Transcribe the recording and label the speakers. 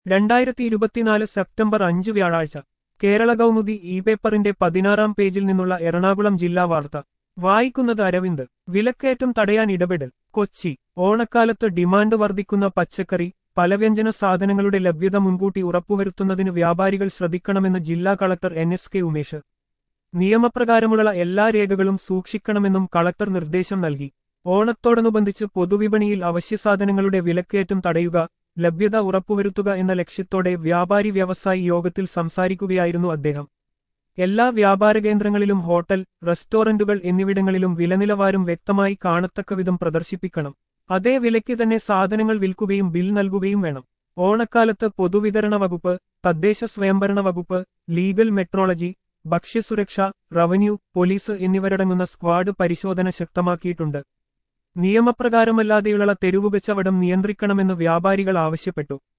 Speaker 1: രണ്ടായിരത്തി ഇരുപത്തിനാല് സെപ്റ്റംബർ അഞ്ച് വ്യാഴാഴ്ച കേരള കൗമുദി ഇ പേപ്പറിന്റെ പതിനാറാം പേജിൽ നിന്നുള്ള എറണാകുളം ജില്ലാ വാർത്ത വായിക്കുന്നത് അരവിന്ദ് വിലക്കയറ്റം തടയാൻ ഇടപെടൽ കൊച്ചി ഓണക്കാലത്ത് ഡിമാൻഡ് വർദ്ധിക്കുന്ന പച്ചക്കറി പലവ്യഞ്ജന സാധനങ്ങളുടെ ലഭ്യത മുൻകൂട്ടി ഉറപ്പുവരുത്തുന്നതിന് വ്യാപാരികൾ ശ്രദ്ധിക്കണമെന്ന് ജില്ലാ collector N S K Umesh നിയമപ്രകാരമുള്ള എല്ലാ രേഖകളും സൂക്ഷിക്കണമെന്നും കളക്ടർ നിർദ്ദേശം നൽകി ഓണത്തോടനുബന്ധിച്ച് പൊതുവിപണിയിൽ അവശ്യസാധനങ്ങളുടെ വിലക്കയറ്റം തടയുക ലഭ്യത ഉറപ്പുവരുത്തുക എന്ന ലക്ഷ്യത്തോടെ വ്യാപാരി വ്യവസായി യോഗത്തിൽ സംസാരിക്കുകയായിരുന്നു അദ്ദേഹം എല്ലാ വ്യാപാര കേന്ദ്രങ്ങളിലും ഹോട്ടൽ റെസ്റ്റോറന്റുകൾ എന്നിവിടങ്ങളിലും വിലനിലവാരം വ്യക്തമായി കാണത്തക്കവിധം പ്രദർശിപ്പിക്കണം അതേ വിലയ്ക്ക് തന്നെ സാധനങ്ങൾ വിൽക്കുകയും ബിൽ നൽകുകയും വേണം ഓണക്കാലത്ത് പൊതുവിതരണ വകുപ്പ് തദ്ദേശ സ്വയംഭരണ വകുപ്പ് ലീഗൽ മെട്രോളജി ഭക്ഷ്യസുരക്ഷ റവന്യൂ പോലീസ് എന്നിവരടങ്ങുന്ന സ്ക്വാഡ് പരിശോധന ശക്തമാക്കിയിട്ടുണ്ട് നിയമപ്രകാരമല്ലാതെയുള്ള തെരുവുകച്ചവടം നിയന്ത്രിക്കണമെന്ന് വ്യാപാരികൾ ആവശ്യപ്പെട്ടു